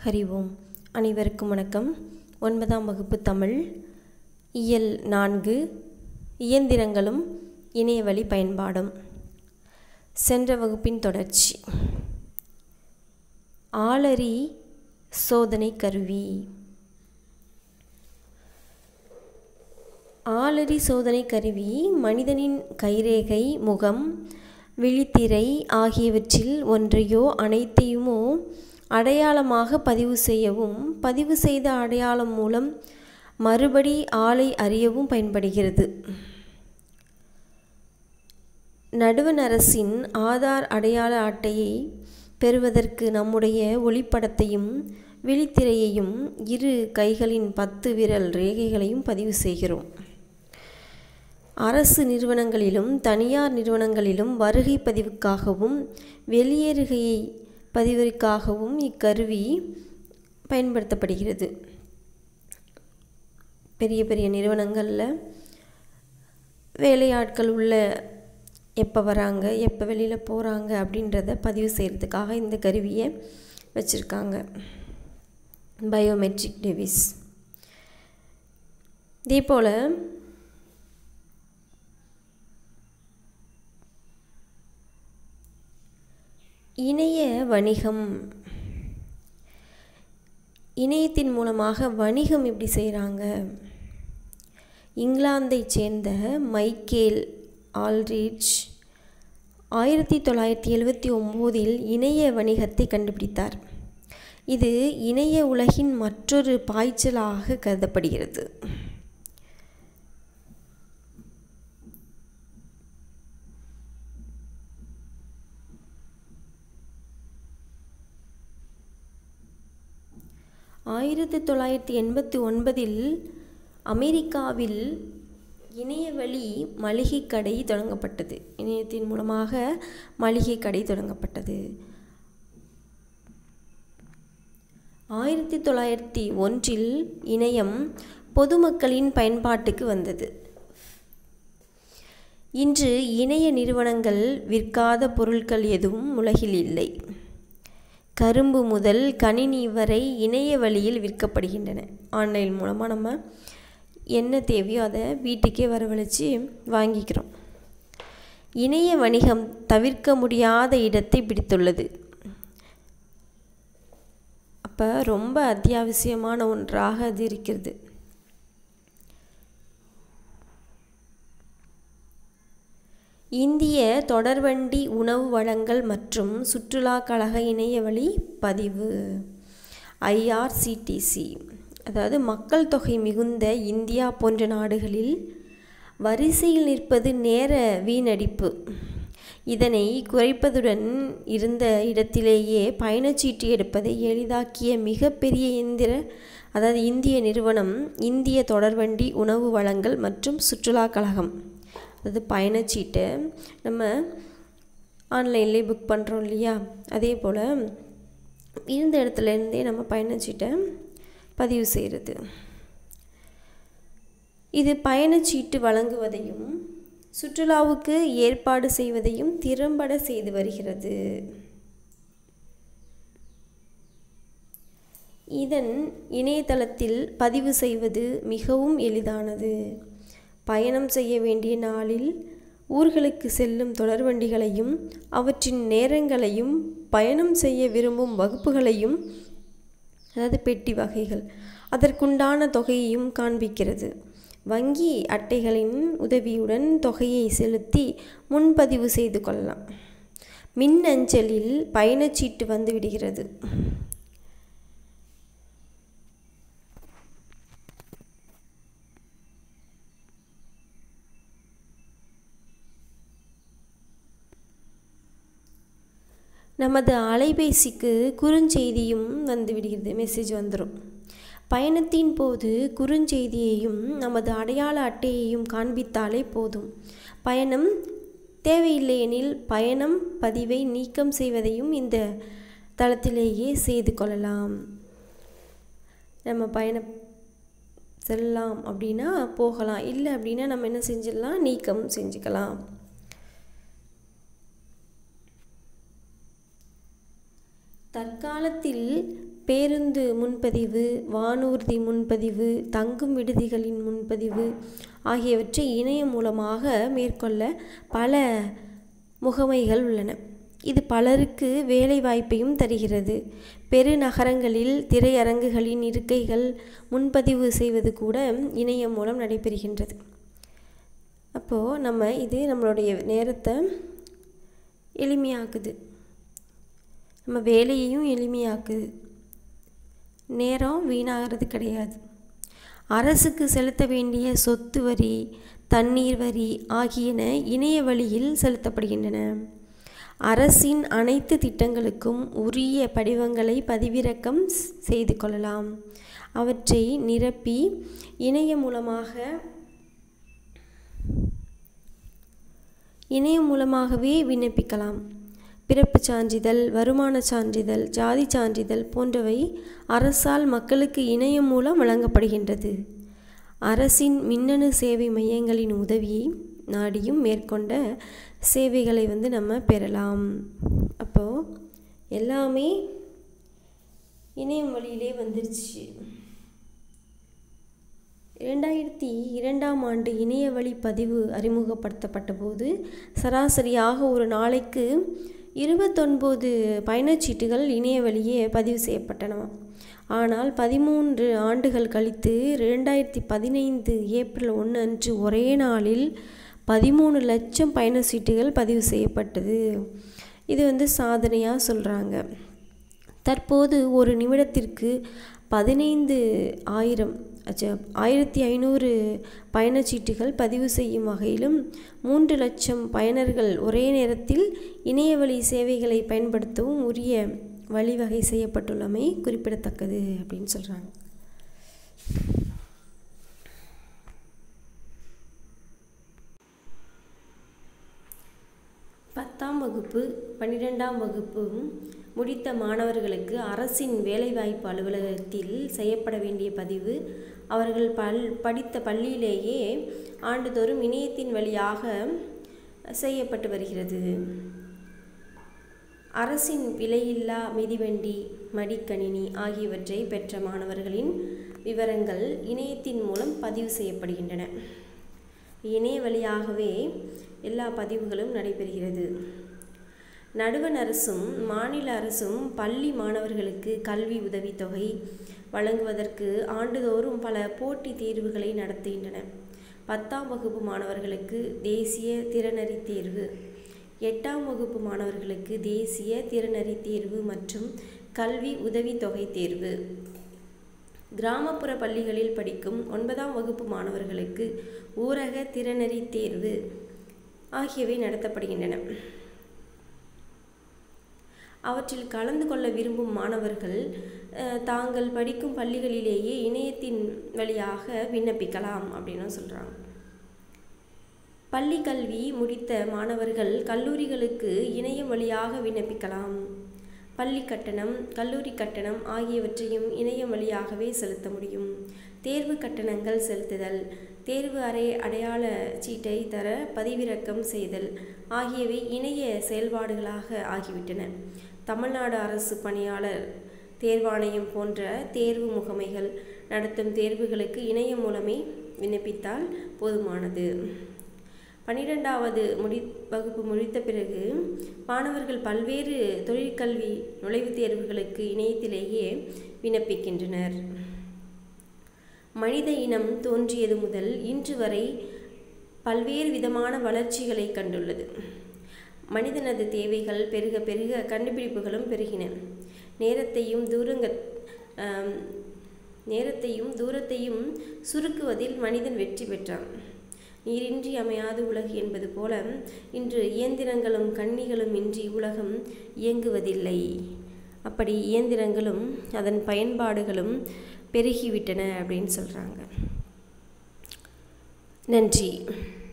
ஹரி ஓம் அனைவருக்கும் வணக்கம் ஒன்பதாம் வகுப்பு தமிழ் இயல் நான்கு இயந்திரங்களும் இணையவழி பயன்பாடும் சென்ற வகுப்பின் தொடர்ச்சி ஆளறி சோதனை கருவி ஆளறி சோதனை கருவி மனிதனின் கைரேகை முகம் விழித்திரை ஆகியவற்றில் ஒன்றையோ அனைத்தையுமோ அடையாளமாக பதிவு செய்யவும் பதிவு செய்த அடையாளம் மூலம் மறுபடி ஆளை அறியவும் பயன்படுகிறது நடுவண் அரசின் ஆதார் அடையாள அட்டையை பெறுவதற்கு நம்முடைய ஒளிப்படத்தையும் விழித்திரையையும் இரு கைகளின் பத்து விரல் ரேகைகளையும் பதிவு செய்கிறோம் அரசு நிறுவனங்களிலும் தனியார் நிறுவனங்களிலும் வருகை பதிவுக்காகவும் வெளியேறுகையை பதிவிற்காகவும் இக்கருவி பயன்படுத்தப்படுகிறது பெரிய பெரிய நிறுவனங்களில் வேலையாட்கள் உள்ள எப்போ வராங்க எப்போ வெளியில் போகிறாங்க அப்படின்றத பதிவு செய்கிறதுக்காக இந்த கருவியை வச்சுருக்காங்க பயோமெட்ரிக் டிவைஸ் இதே போல் இணைய வணிகம் இணையத்தின் மூலமாக வணிகம் எப்படி செய்கிறாங்க இங்கிலாந்தை சேர்ந்த மைக்கேல் ஆல்ரிட்ஜ் ஆயிரத்தி தொள்ளாயிரத்தி எழுவத்தி ஒம்போதில் இணைய வணிகத்தை கண்டுபிடித்தார் இது இணைய உலகின் மற்றொரு பாய்ச்சலாக கருதப்படுகிறது ஆயிரத்தி தொள்ளாயிரத்தி எண்பத்தி ஒன்பதில் அமெரிக்காவில் இணையவழி மளிகை கடை தொடங்கப்பட்டது இணையத்தின் மூலமாக மளிகை கடை தொடங்கப்பட்டது ஆயிரத்தி தொள்ளாயிரத்தி ஒன்றில் இணையம் பொதுமக்களின் பயன்பாட்டுக்கு வந்தது இன்று இணைய நிறுவனங்கள் விற்காத பொருட்கள் எதுவும் உலகில் இல்லை கரும்பு முதல் கணினி வரை இணைய வழியில் விற்கப்படுகின்றன ஆன்லைன் மூலமாக நம்ம என்ன தேவையோ அதை வீட்டுக்கே வரவழைச்சி வாங்கிக்கிறோம் இணைய வணிகம் தவிர்க்க முடியாத இடத்தை பிடித்துள்ளது அப்போ ரொம்ப அத்தியாவசியமான ஒன்றாக அது இருக்கிறது இந்திய தொடர்வண்டி உணவு வழங்கல் மற்றும் சுற்றுலா கழக இணையவழி பதிவு ஐஆர்சிடிசி அதாவது மக்கள் தொகை மிகுந்த இந்தியா போன்ற நாடுகளில் வரிசையில் நிற்பது நேர வீணடிப்பு இதனை குறைப்பதுடன் இருந்த இடத்திலேயே பயணச்சீட்டு எடுப்பதை எளிதாக்கிய மிகப்பெரிய இந்திர அதாவது இந்திய நிறுவனம் இந்திய தொடர்வண்டி உணவு வழங்கல் மற்றும் சுற்றுலா கழகம் அதாவது பயணச்சீட்டை நம்ம ஆன்லைன்லேயே புக் பண்ணுறோம் இல்லையா அதே போல் இருந்த இடத்துலேருந்தே நம்ம பயணச்சீட்டை பதிவு செய்கிறது இது பயணச்சீட்டு வழங்குவதையும் சுற்றுலாவுக்கு ஏற்பாடு செய்வதையும் திறம்பட செய்து வருகிறது இதன் இணையதளத்தில் பதிவு செய்வது மிகவும் எளிதானது பயணம் செய்ய வேண்டிய நாளில் ஊர்களுக்கு செல்லும் தொடர்வண்டிகளையும் அவற்றின் நேரங்களையும் பயணம் செய்ய விரும்பும் வகுப்புகளையும் அதாவது பெட்டி வகைகள் அதற்குண்டான தொகையையும் காண்பிக்கிறது வங்கி அட்டைகளின் உதவியுடன் தொகையை செலுத்தி முன்பதிவு செய்து கொள்ளலாம் மின் அஞ்சலில் பயணச்சீட்டு வந்து விடுகிறது நமது அலைபேசிக்கு குறுஞ்செய்தியும் வந்து விடுகிறது மெசேஜ் வந்துடும் பயணத்தின் போது குறுஞ்செய்தியையும் நமது அடையாள அட்டையையும் காண்பித்தாலே போதும் பயணம் தேவையில்லை எனில் பயணம் பதிவை நீக்கம் செய்வதையும் இந்த தளத்திலேயே செய்து கொள்ளலாம் நம்ம பயணம் செல்லலாம் அப்படின்னா போகலாம் இல்லை அப்படின்னா நம்ம என்ன செஞ்சிடலாம் நீக்கம் செஞ்சுக்கலாம் தற்காலத்தில் பேருந்து முன்பதிவு வானூர்தி முன்பதிவு தங்கும் விடுதிகளின் முன்பதிவு ஆகியவற்றை இணையம் மூலமாக மேற்கொள்ள பல முகமைகள் உள்ளன இது பலருக்கு வேலை வாய்ப்பையும் தருகிறது பெருநகரங்களில் திரையரங்குகளின் இருக்கைகள் முன்பதிவு செய்வது கூட இணையம் மூலம் நடைபெறுகின்றது அப்போது நம்ம இது நம்மளுடைய நேரத்தை எளிமையாக்குது நம்ம வேலையையும் எளிமையாக்குது நேரம் வீணாகிறது கிடையாது அரசுக்கு செலுத்த வேண்டிய சொத்து வரி தண்ணீர் வரி ஆகியன இணைய வழியில் செலுத்தப்படுகின்றன அரசின் அனைத்து திட்டங்களுக்கும் உரிய படிவங்களை பதிவிறக்கம் செய்து கொள்ளலாம் அவற்றை நிரப்பி இணையம் மூலமாக இணையம் மூலமாகவே விண்ணப்பிக்கலாம் பிறப்புச் சான்றிதழ் வருமான சான்றிதழ் ஜாதி சான்றிதழ் போன்றவை அரசால் மக்களுக்கு இணையம் மூலம் வழங்கப்படுகின்றது அரசின் மின்னணு சேவை மையங்களின் உதவியை நாடியும் மேற்கொண்ட சேவைகளை வந்து நம்ம பெறலாம் அப்போது எல்லாமே இணையம் வழியிலே வந்துருச்சு இரண்டாயிரத்தி இரண்டாம் ஆண்டு இணைய வழி பதிவு அறிமுகப்படுத்தப்பட்ட போது சராசரியாக ஒரு நாளைக்கு இருபத்தொன்பது பயணச்சீட்டுகள் இணைய வழியே பதிவு செய்யப்பட்டனவாம் ஆனால் பதிமூன்று ஆண்டுகள் கழித்து ரெண்டாயிரத்தி பதினைந்து ஏப்ரல் ஒன்று அன்று ஒரே நாளில் பதிமூணு லட்சம் பயணச்சீட்டுகள் பதிவு செய்யப்பட்டது இது வந்து சாதனையாக சொல்கிறாங்க தற்போது ஒரு நிமிடத்திற்கு பதினைந்து ஆயிரம் ஆயிரத்தி ஐநூறு பயணச்சீட்டுகள் பதிவு செய்யும் வகையிலும் மூன்று லட்சம் பயனர்கள் ஒரே நேரத்தில் இணையவழி சேவைகளை பயன்படுத்தவும் உரிய வழிவகை செய்யப்பட்டுள்ளமை குறிப்பிடத்தக்கது அப்படின்னு சொல்கிறாங்க பத்தாம் வகுப்பு பன்னிரெண்டாம் வகுப்பும் முடித்த மாணவர்களுக்கு அரசின் வேலைவாய்ப்பு அலுவலகத்தில் செய்யப்பட வேண்டிய பதிவு அவர்கள் பல் படித்த பள்ளியிலேயே ஆண்டுதோறும் இணையத்தின் வழியாக செய்யப்பட்டு வருகிறது அரசின் விலையில்லா மிதிவண்டி மடிக்கணினி ஆகியவற்றை பெற்ற மாணவர்களின் விவரங்கள் இணையத்தின் மூலம் பதிவு செய்யப்படுகின்றன இணைய வழியாகவே எல்லா பதிவுகளும் நடைபெறுகிறது நடுவண் அரசும் மாநில அரசும் பள்ளி மாணவர்களுக்கு கல்வி உதவித்தொகை வழங்குவதற்கு ஆண்டுதோறும் பல போட்டித் தேர்வுகளை நடத்துகின்றன பத்தாம் வகுப்பு மாணவர்களுக்கு தேசிய திறனறி தேர்வு எட்டாம் வகுப்பு மாணவர்களுக்கு தேசிய திறனறி தேர்வு மற்றும் கல்வி உதவித்தொகை தேர்வு கிராமப்புற பள்ளிகளில் படிக்கும் ஒன்பதாம் வகுப்பு மாணவர்களுக்கு ஊரக திறனறி தேர்வு ஆகியவை நடத்தப்படுகின்றன அவற்றில் கலந்து கொள்ள விரும்பும் மாணவர்கள் தாங்கள் படிக்கும் பள்ளிகளிலேயே இணையத்தின் வழியாக விண்ணப்பிக்கலாம் அப்படின்னு சொல்கிறாங்க பள்ளி கல்வி முடித்த மாணவர்கள் கல்லூரிகளுக்கு இணையம் வழியாக விண்ணப்பிக்கலாம் பள்ளி கட்டணம் கல்லூரி கட்டணம் ஆகியவற்றையும் இணையம் வழியாகவே செலுத்த முடியும் தேர்வு கட்டணங்கள் செலுத்துதல் தேர்வு அறை அடையாள சீட்டை தர பதிவிறக்கம் செய்தல் ஆகியவை இணைய செயல்பாடுகளாக ஆகிவிட்டன தமிழ்நாடு அரசு பணியாளர் தேர்வாணையம் போன்ற தேர்வு முகமைகள் நடத்தும் தேர்வுகளுக்கு இணையம் மூலமே விண்ணப்பித்தால் போதுமானது பன்னிரெண்டாவது முடி வகுப்பு முடித்த பிறகு மாணவர்கள் பல்வேறு தொழிற்கல்வி நுழைவுத் தேர்வுகளுக்கு இணையத்திலேயே விண்ணப்பிக்கின்றனர் மனித இனம் தோன்றியது முதல் இன்று வரை பல்வேறு விதமான வளர்ச்சிகளை கண்டுள்ளது மனிதனது தேவைகள் பெருக பெருக கண்டுபிடிப்புகளும் பெருகின நேரத்தையும் தூரங்க நேரத்தையும் தூரத்தையும் சுருக்குவதில் மனிதன் வெற்றி பெற்றான் நீரின்றி அமையாது உலகு என்பது போல இன்று இயந்திரங்களும் கண்ணிகளும் இன்றி உலகம் இயங்குவதில்லை அப்படி இயந்திரங்களும் அதன் பயன்பாடுகளும் பெருகிவிட்டன அப்படின்னு சொல்கிறாங்க நன்றி